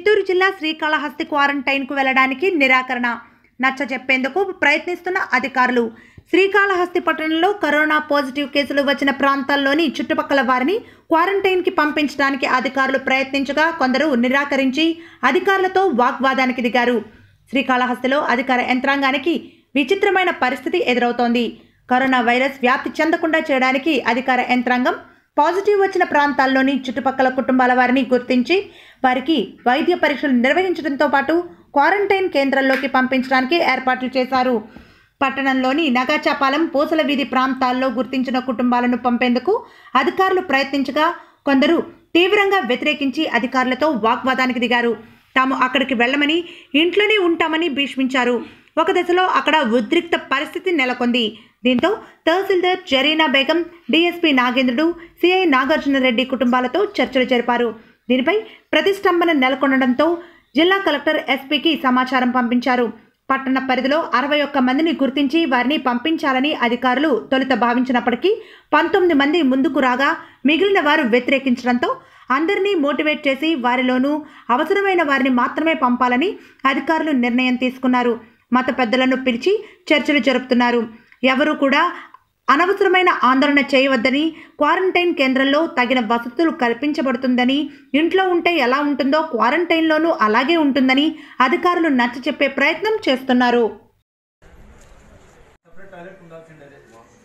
చిత్తూరు జిల్లా శ్రీకాళహస్తి క్వారంటైన్కు వెళ్లడానికి నిరాకరణ నచ్చ చెప్పేందుకు ప్రయత్నిస్తున్న అధికారులు శ్రీకాళహస్తి పట్టణంలో కరోనా పాజిటివ్ కేసులు వచ్చిన ప్రాంతాల్లోని చుట్టుపక్కల వారిని క్వారంటైన్కి పంపించడానికి అధికారులు ప్రయత్నించగా కొందరు నిరాకరించి అధికారులతో వాగ్వాదానికి దిగారు శ్రీకాళహస్తిలో అధికార యంత్రాంగానికి విచిత్రమైన పరిస్థితి ఎదురవుతోంది కరోనా వైరస్ వ్యాప్తి చెందకుండా చేయడానికి అధికార యంత్రాంగం పాజిటివ్ వచ్చిన ప్రాంతాల్లోని చుట్టుపక్కల కుటుంబాల వారిని గుర్తించి వారికి వైద్య పరీక్షలు నిర్వహించడంతో పాటు క్వారంటైన్ కేంద్రాల్లోకి పంపించడానికి ఏర్పాట్లు చేశారు పట్టణంలోని నగాచాపాలెం పూసల వీధి ప్రాంతాల్లో గుర్తించిన కుటుంబాలను పంపేందుకు అధికారులు ప్రయత్నించగా కొందరు తీవ్రంగా వ్యతిరేకించి అధికారులతో వాగ్వాదానికి దిగారు తాము అక్కడికి వెళ్ళమని ఇంట్లోనే ఉంటామని భీష్మించారు ఒక దశలో అక్కడ ఉద్రిక్త పరిస్థితి నెలకొంది దీంతో తహసీల్దార్ జరీనా బేగం డీఎస్పీ నాగేంద్రుడు సిఐ నాగార్జునరెడ్డి కుటుంబాలతో చర్చలు జరిపారు దీనిపై ప్రతిష్టంభన నెలకొనడంతో జిల్లా కలెక్టర్ ఎస్పీకి సమాచారం పంపించారు పట్టణ పరిధిలో అరవై ఒక్క మందిని గుర్తించి వారిని పంపించాలని అధికారులు తొలుత భావించినప్పటికీ పంతొమ్మిది మంది ముందుకు రాగా మిగిలిన వారు వ్యతిరేకించడంతో అందరినీ మోటివేట్ చేసి వారిలోనూ అవసరమైన వారిని మాత్రమే పంపాలని అధికారులు నిర్ణయం తీసుకున్నారు మత పెద్దలను పిలిచి చర్చలు జరుపుతున్నారు ఎవరు కూడా అనవసరమైన ఆందోళన చేయవద్దని క్వారంటైన్ కేంద్రంలో తగిన వసతులు కల్పించబడుతుందని ఇంట్లో ఉంటే ఎలా ఉంటుందో క్వారంటైన్లోనూ అలాగే ఉంటుందని అధికారులు నచ్చ చెప్పే ప్రయత్నం చేస్తున్నారు సపరేట్ టాయిలెట్ ఉండాల్సిండేది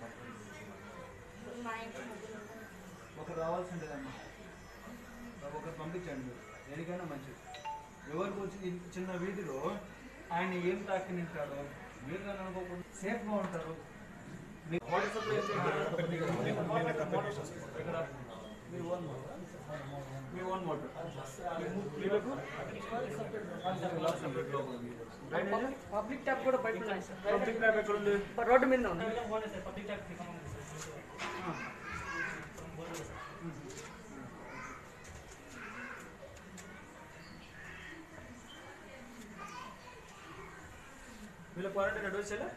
ఒకరు రావాల్సిండేదమ్మా ఒకరు పంపించండి మీరు దేనికైనా మంచిది ఎవరికి వచ్చి ఈ చిన్న వీధిలో ఆయన ఏం తాకి నింటాడు మీరు కానీ అనుకోకుండా సేఫ్గా ఉంటారు మీకు వాటర్ సప్లై ఇక్కడ మీ ఓన్ మీ ఓన్ వాటర్ వీళ్ళకు సపరేట్ లోపల డ్రైనేజ్ పబ్లిక్ ట్యాప్ కూడా బయట ఉన్నాయి సార్ పబ్లిక్ ట్యాప్ ఎక్కడ ఉంది రోడ్డు మీద ఉంది వీళ్ళ క్వారంటైన్ అడ్వైస్ చేయలే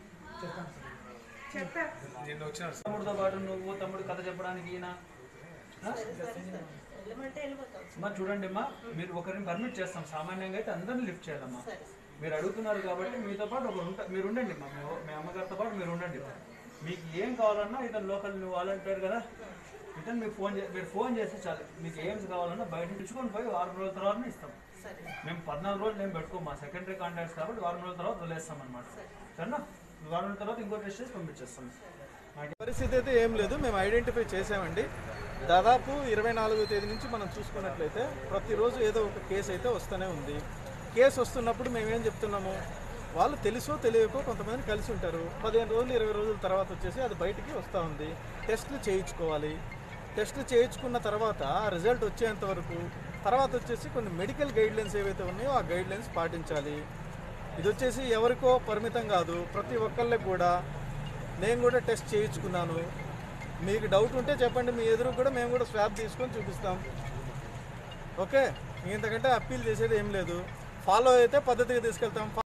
తమ్ముడితో పాటు నువ్వు తమ్ముడు కథ చెప్పడానికి ఈయన ఆ? అమ్మా చూడండి అమ్మా మీరు ఒకరిని పర్మిట్ చేస్తాం సామాన్యంగా అయితే అందరిని లిఫ్ట్ చేయాలమ్మా మీరు అడుగుతున్నారు కాబట్టి మీతో పాటు ఒకరు ఉంటా మీరు ఉండండి అమ్మా మీ మీ అమ్మగారితో పాటు మీరు ఉండండి మీకు ఏం కావాలన్నా ఇతను లోకల్ నువ్వు వాలంటీర్ కదా ఇతను మీకు ఫోన్ చే మీరు ఫోన్ చేస్తే చాలు మీకు ఏం కావాలన్నా బయట తెచ్చుకొని పోయి వారం రోజుల తర్వాత ఇస్తాం మేము పద్నాలుగు రోజులు ఏం పెట్టుకోం మా సెకండరీ కాంటాక్ట్స్ కాబట్టి వారం రోజుల తర్వాత వదిలేస్తాం అనమాట సరేనా వారం రోజుల తర్వాత ఇంకో టెస్ట్ చేసి పంపించేస్తాం పరిస్థితి అయితే ఏం లేదు మేము ఐడెంటిఫై చేసామండి దాదాపు ఇరవై నాలుగో తేదీ నుంచి మనం చూసుకున్నట్లయితే ప్రతిరోజు ఏదో ఒక కేసు అయితే వస్తూనే ఉంది కేసు వస్తున్నప్పుడు మేమేం చెప్తున్నాము వాళ్ళు తెలుసో తెలియకో కొంతమంది కలిసి ఉంటారు పదిహేను రోజులు ఇరవై రోజుల తర్వాత వచ్చేసి అది బయటికి వస్తూ ఉంది టెస్టులు చేయించుకోవాలి టెస్టులు చేయించుకున్న తర్వాత రిజల్ట్ వచ్చేంత వరకు తర్వాత వచ్చేసి కొన్ని మెడికల్ గైడ్లైన్స్ ఏవైతే ఉన్నాయో ఆ గైడ్లైన్స్ పాటించాలి ఇది వచ్చేసి ఎవరికో పరిమితం కాదు ప్రతి ఒక్కళ్ళకి కూడా నేను కూడా టెస్ట్ చేయించుకున్నాను మీకు డౌట్ ఉంటే చెప్పండి మీ ఎదురు కూడా మేము కూడా స్వాబ్ తీసుకొని చూపిస్తాం ఓకే ఇంతకంటే అప్పీల్ చేసేది ఏం లేదు ఫాలో అయితే పద్ధతిగా తీసుకెళ్తాం